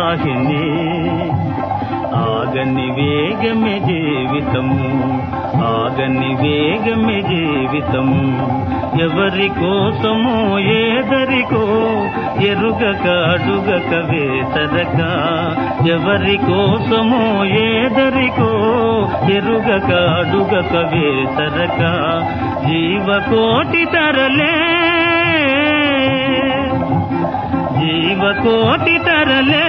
సాహిని ఆగని వేగమే జీవితము ఆగని వేగమే జీవితము ఎవరి కోసమో ఏదరికో ఎరుగక అడుగక వేసరక ఎవరి కోసమో ఏదరికో ఎరుగక అడుగక వేసరక జీవకోటి తరలే జీవకోటి తరలే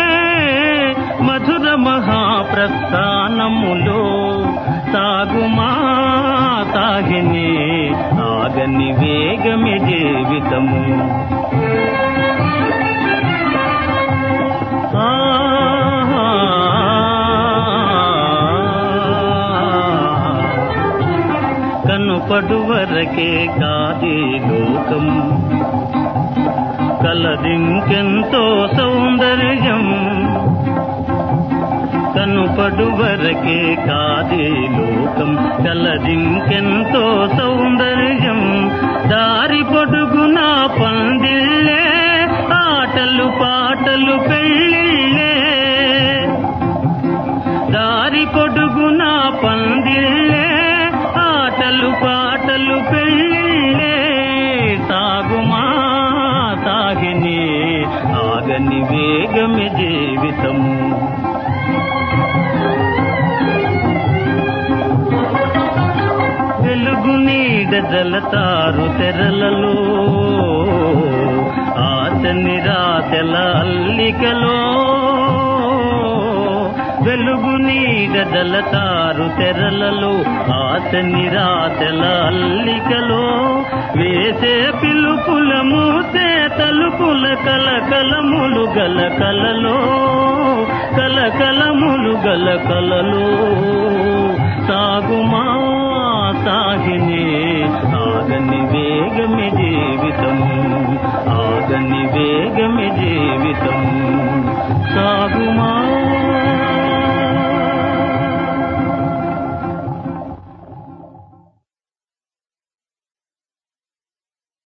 మధుర మహాప్రస్థానములో సాగుమా సాగిని ఆగని వేగమి జీవితము కనుపడు వరకే కాదే లోకం కలదింకెంతో సౌందర్యం కనుపడు వరకే కాదే లోకం కలదింకెంతో సౌందర్యం దారి పొడుగున పందిళ్ళే ఆటలు పాటలు పెళ్ళిళ్ళే దారి పొడుగున పందిళ్ళే ఆటలు పాటలు పెళ్ళిళ్ళే సాగుమా సాగిని ఆగని వేగమి జీవితము వెలుగు నీడ జలతారు తెరలలో ఆశ నిరాశల అల్లికలో వెలుగు నీడ జలతారు తెరలలో ఆశ నిరాశల అల్లికలో వేసే పిలుపుల మూసే తలుపుల కలకలములు గల కలలో కలకలములు గల కలలో సాగుమా సాగిని ఆగని వేగమి జీవితం